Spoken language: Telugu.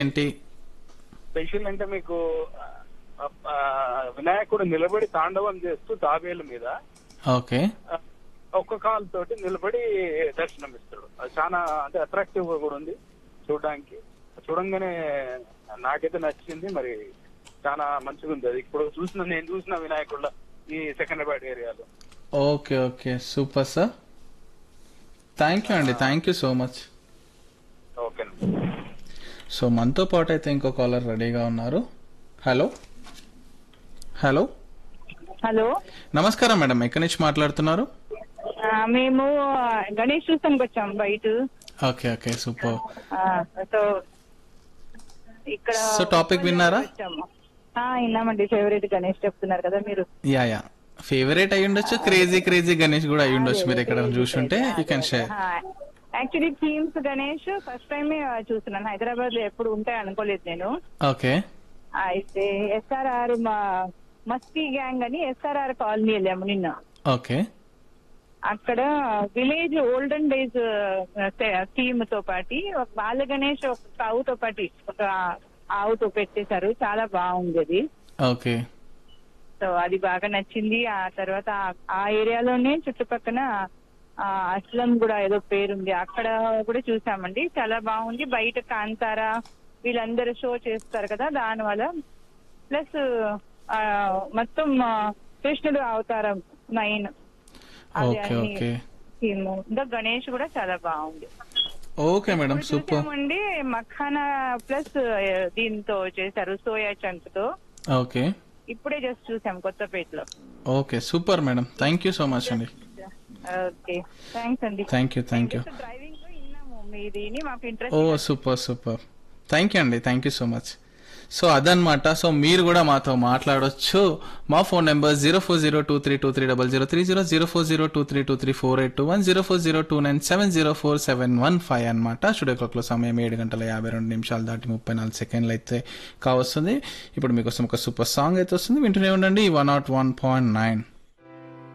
ఏంటి స్పెషల్ అంటే మీకు ఆ, ఆ, వినాయకుడు నిలబడి తాండవం చేస్తూ తాబేలు మీద ఓకే ఆ, ఒక్క కాలు తోటి నిలబడి దర్శనం ఇస్తాడు అది చాలా అంటే అట్రాక్టివ్ గా కూడా ఉంది చూడడానికి చూడంగానే నాకైతే నచ్చింది మరి చాలా మంచిగా ఉంది అది ఇప్పుడు చూసిన నేను చూసిన వినాయకుళ్ళ ఈ సెకండ్రాబాద్ ఏరియాలో okay okay super sir thank you అండి thank you so much okay so మనతో పాటు అయితే ఇంకో కాలర్ రెడీగా ఉన్నారు హలో హలో హలో నమస్కారం మేడం ఎక్కడి నుంచి మాట్లాడుతున్నారు ఆ, మేము ఆ, గణేష్ చూస్తానికి వచ్చాం బయట ఓకే ఓకే సూపర్ ఆ, సో ఇక్కడ సో టాపిక్ విన్నారా వచ్చాము. ఆ, విన్నామండి ఫేవరెట్ గణేష్ చెప్తున్నారు కదా మీరు యా యా ఫేవరెట్ అయి ఉండొచ్చు క్రేజీ క్రేజీ గణేష్ కూడా అయి ఉండొచ్చు మీరు ఎక్కడ చూసుంటే you can share actually themes Ganesh first టైమే చూస్తున్నాను హైదరాబాద్ లో ఎప్పుడు ఉంటాయి అనుకోలేదు నేను ఓకే అయితే ఎస్ఆర్ఆర్ మా మస్కీ గ్యాంగ్ అని ఎస్ఆర్ఆర్ కాలనీ వెళ్ళాము నిన్న ఓకే అక్కడ విలేజ్ ఓల్డెన్ డేస్ థీమ్ తో పాటి ఒక బాల గణేష్ ఒక కావుతో పాటి ఒక ఆవుతో పెట్టేశారు చాలా బాగుంది అది ఓకే సో అది బాగా నచ్చింది ఆ తర్వాత ఆ- ఆ ఏరియాలోనే చుట్టుపక్కల ఆ, అస్లం కూడా ఏదో పేరుంది అక్కడ కూడా చూసామండి చాలా బాగుంది బయట కాంతారా వీళ్ళందరూ షో చేస్తారు కదా దాని వల్ల ప్లస్ మొత్తం ఆ, కృష్ణుడు అవతారం నైన్ ఓకే ఓకే థీమ్ ఇంకా గణేష్ కూడా చాలా బాగుంది ఓకే మేడం ఇప్పుడు సూపర్ చూసామండి మఖానా ప్లస్ దీంతో చేశారు సోయా చంక్ తో ఓకే ఇప్పుడే జస్ట్ చూసాం కొత్తపేటలో okay super madam thank you so much అండి ఓకే థ్యాంక్స్ అండి thank you thank you driving లో విన్నాము మీది మాకు ఓ interest super super thank you అండి thank you so much so అదనమాట సో మీరు కూడా మాతో మాట్లాడొచ్చు మా phone number zero four zero two three two three double zero three zero zero four zero two three two three four eight two one zero four zero two nine seven zero four seven one five అనమాట స్టూడియో క్లాక్లో సమయం ఏడు గంటల యాభై రెండు నిమిషాలు దాటి ముప్పై నాలుగు సెకండ్లు అయితే కావస్తుంది ఇప్పుడు మీకోసం ఒక సూపర్ సాంగ్ అయితే వస్తుంది వింటూనే ఉండండి one nought one point nine